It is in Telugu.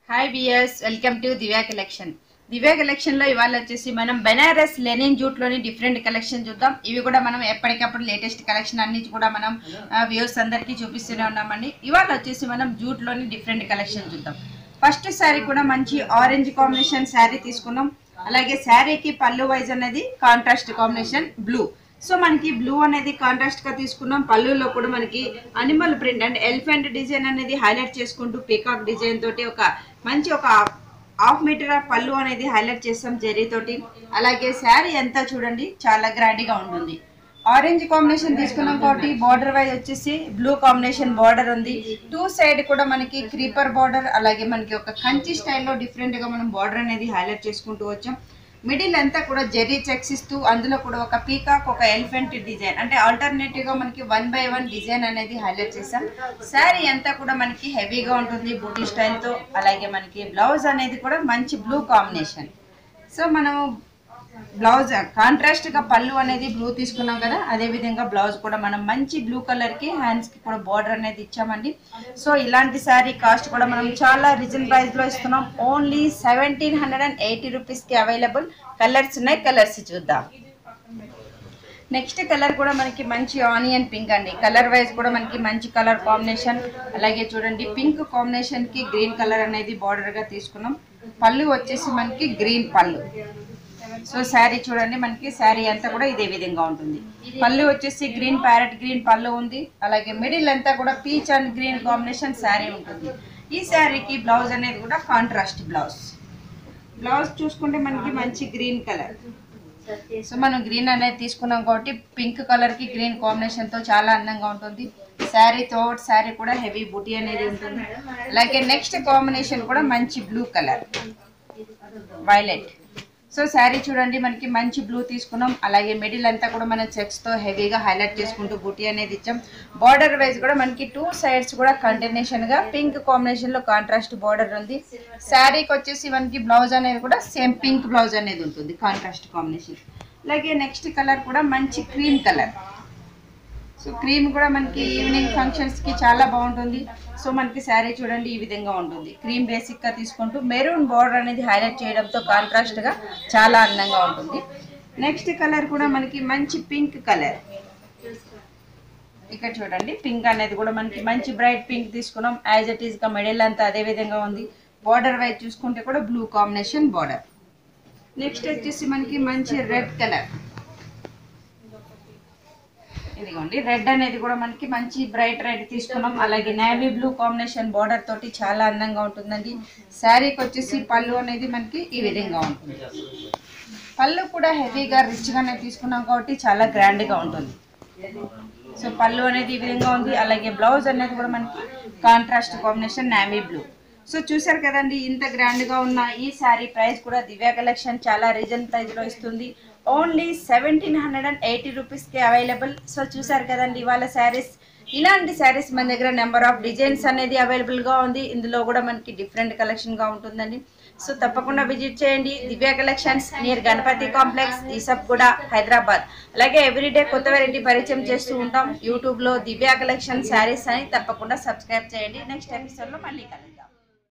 హాయ్ బియర్స్ welcome to Divya collection Divya collection లో ఇవాళ వచ్చేసి మనం బెనారస్ లెనిన్ జూట్ లోని డిఫరెంట్ కలెక్షన్ చూద్దాం ఇవి కూడా మనం ఎప్పటికప్పుడు లేటెస్ట్ కలెక్షన్ అన్ని కూడా మనం వ్యూస్ అందరికీ చూపిస్తూనే ఉన్నామండి ఇవాళ వచ్చేసి మనం జూట్ లోని డిఫరెంట్ కలెక్షన్ చూద్దాం ఫస్ట్ శారీ కూడా మంచి ఆరెంజ్ కాంబినేషన్ శారీ తీసుకున్నాం అలాగే శారీకి పళ్ళు వైజ్ అనేది కాంట్రాస్ట్ కాంబినేషన్ బ్లూ సో మనకి బ్లూ అనేది కాంట్రాస్ట్ గా తీసుకున్నాం పళ్ళులో కూడా మనకి animal print and elephant design అనేది హైలైట్ చేసుకుంటూ పీకాక్ డిజైన్ తోటి ఒక మంచి ఒక హాఫ్ మీటర్ పళ్ళు అనేది హైలైట్ చేస్తాం జెరీ తోటి అలాగే శారీ అంతా చూడండి చాలా గ్రాండ్ గా ఉంటుంది ఆరెంజ్ కాంబినేషన్ తీసుకున్నాం కాబట్టి బార్డర్ వైజ్ వచ్చేసి బ్లూ కాంబినేషన్ బార్డర్ ఉంది టూ సైడ్ కూడా మనకి క్రీపర్ బార్డర్ అలాగే మనకి ఒక కంచి స్టైల్లో డిఫరెంట్ గా మనం బార్డర్ అనేది హైలైట్ చేసుకుంటూ వచ్చాం మిడిల్ అంతా కూడా జెర్రీ చెక్స్ ఇస్తూ అందులో కూడా ఒక పీకాక్ ఒక ఎలిఫెంట్ డిజైన్ అంటే ఆల్టర్నేటివ్ గా మనకి వన్ బై వన్ డిజైన్ అనేది హైలైట్ చేసాం శారీ అంతా కూడా మనకి హెవీగా ఉంటుంది బూటీ స్టైల్ తో అలాగే మనకి బ్లౌజ్ అనేది కూడా మంచి బ్లూ కాంబినేషన్ సో మనము బ్లౌజ్ కాంట్రాస్ట్ గా పళ్ళు అనేది బ్లూ తీసుకున్నాం కదా అదే విధంగా బ్లౌజ్ కూడా మనం మంచి బ్లూ కలర్ కి హ్యాండ్స్ కి కూడా బార్డర్ అనేది ఇచ్చామండి సో ఇలాంటి శారీ కాస్ట్ కూడా మనం చాలా రీజన్ ప్రైస్ లో ఇస్తున్నాం only seventeen hundred and eighty rupees కి అవైలబుల్ కలర్స్ ఉన్నాయి కలర్స్ చూద్దాం నెక్స్ట్ కలర్ కూడా మనకి మంచి ఆనియన్ పింక్ అండి కలర్ వైజ్ కూడా మనకి మంచి కలర్ కాంబినేషన్ అలాగే చూడండి పింక్ కాంబినేషన్ కి గ్రీన్ కలర్ అనేది బార్డర్ గా తీసుకున్నాం పళ్ళు వచ్చేసి మనకి గ్రీన్ పళ్ళు సో శారీ చూడండి మనకి శారీ అంతా కూడా ఇదే విధంగా ఉంటుంది పళ్ళు వచ్చేసి గ్రీన్ ప్యారెట్ గ్రీన్ పళ్ళు ఉంది అలాగే మిడిల్ అంతా కూడా peach and green combination saree ఉంటుంది ఈ శారీకి బ్లౌజ్ అనేది కూడా కాంట్రాస్ట్ బ్లౌజ్ బ్లౌజ్ చూసుకుంటే మనకి మంచి గ్రీన్ కలర్ సో మనం గ్రీన్ అనేది తీసుకున్నాం కాబట్టి పింక్ కలర్ కి గ్రీన్ కాంబినేషన్ తో చాలా అందంగా ఉంటుంది శారీ థ్రోట్ శారీ కూడా హెవీ బుటీ అనేది ఉంటుంది అలాగే నెక్స్ట్ కాంబినేషన్ కూడా మంచి blue colour violet so saree చూడండి మనకి మంచి బ్లూ తీసుకున్నాం అలాగే మిడిల్ అంతా కూడా మనం చెక్స్ తో హెవీగా హైలైట్ చేసుకుంటూ బుటీ అనేది ఇచ్చాం బార్డర్ వైజ్ కూడా మనకి టూ సైడ్స్ కూడా కంటిన్యూషన్ గా పింక్ కాంబినేషన్ లో కాంట్రాస్ట్ బార్డర్ ఉంది శారీకి వచ్చేసి మనకి బ్లౌజ్ అనేది కూడా సేమ్ పింక్ బ్లౌజ్ అనేది ఉంటుంది కాంట్రాస్ట్ కాంబినేషన్ అలాగే నెక్స్ట్ కలర్ కూడా మంచి క్రీమ్ కలర్ సో క్రీమ్ కూడా మనకి ఈవినింగ్ ఫంక్షన్స్ కి చాలా బాగుంటుంది సో మనకి శారీ చూడండి ఈ విధంగా ఉంటుంది క్రీమ్ బేసిక్ గా తీసుకుంటూ మెరూన్ బార్డర్ అనేది హైలైట్ చేయడంతో కాంట్రాస్ట్ గా చాలా అందంగా ఉంటుంది నెక్స్ట్ కలర్ కూడా మనకి మంచి పింక్ కలర్ ఇక్కడ చూడండి పింక్ అనేది కూడా మనకి మంచి బ్రైట్ పింక్ తీసుకున్నాం యాజ్ ఇట్ ఈస్ గా మిడిల్ అంతా అదే విధంగా ఉంది బార్డర్ వైజ్ చూసుకుంటే కూడా బ్లూ కాంబినేషన్ బార్డర్ నెక్స్ట్ వచ్చేసి మనకి మంచి రెడ్ కలర్ ఇదిగోండి రెడ్ అనేది కూడా మనకి మంచి బ్రైట్ రెడ్ తీసుకున్నాం అలాగే నేవీ బ్లూ కాంబినేషన్ బార్డర్ తోటి చాలా అందంగా ఉంటుందండి శారీకి వచ్చేసి పళ్ళు అనేది మనకి ఈ విధంగా ఉంటుంది పళ్ళు కూడా హెవీగా రిచ్ గానే తీసుకున్నాం కాబట్టి చాలా గ్రాండ్ గా ఉంటుంది సో పళ్ళు అనేది ఈ విధంగా ఉంది అలాగే బ్లౌజ్ అనేది కూడా మనకి contrast combination navy blue so చూసారు కదండి ఇంత గ్రాండ్ గా ఉన్న ఈ శారీ ప్రైస్ కూడా దివ్య కలెక్షన్ చాలా రీజన్ ప్రైస్ లో ఇస్తుంది only seventeen hundred and eighty రూపీస్కి అవైలబుల్ సో చూసారు కదండి ఇవాళ శారీస్ ఇలాంటి శారీస్ మన దగ్గర నెంబర్ ఆఫ్ డిజైన్స్ అనేది అవైలబుల్గా ఉంది ఇందులో కూడా మనకి డిఫరెంట్ కలెక్షన్గా ఉంటుందండి సో తప్పకుండా విజిట్ చేయండి Divya collections near Ganapathi complex Esapguda Hyderabad అలాగే ఎవ్రీడే కొత్త వెరైటీ పరిచయం చేస్తూ ఉంటాం యూట్యూబ్లో దివ్య కలెక్షన్ శారీస్ అని తప్పకుండా సబ్స్క్రైబ్ చేయండి నెక్స్ట్ ఎపిసోడ్లో మళ్ళీ కలుద్దాం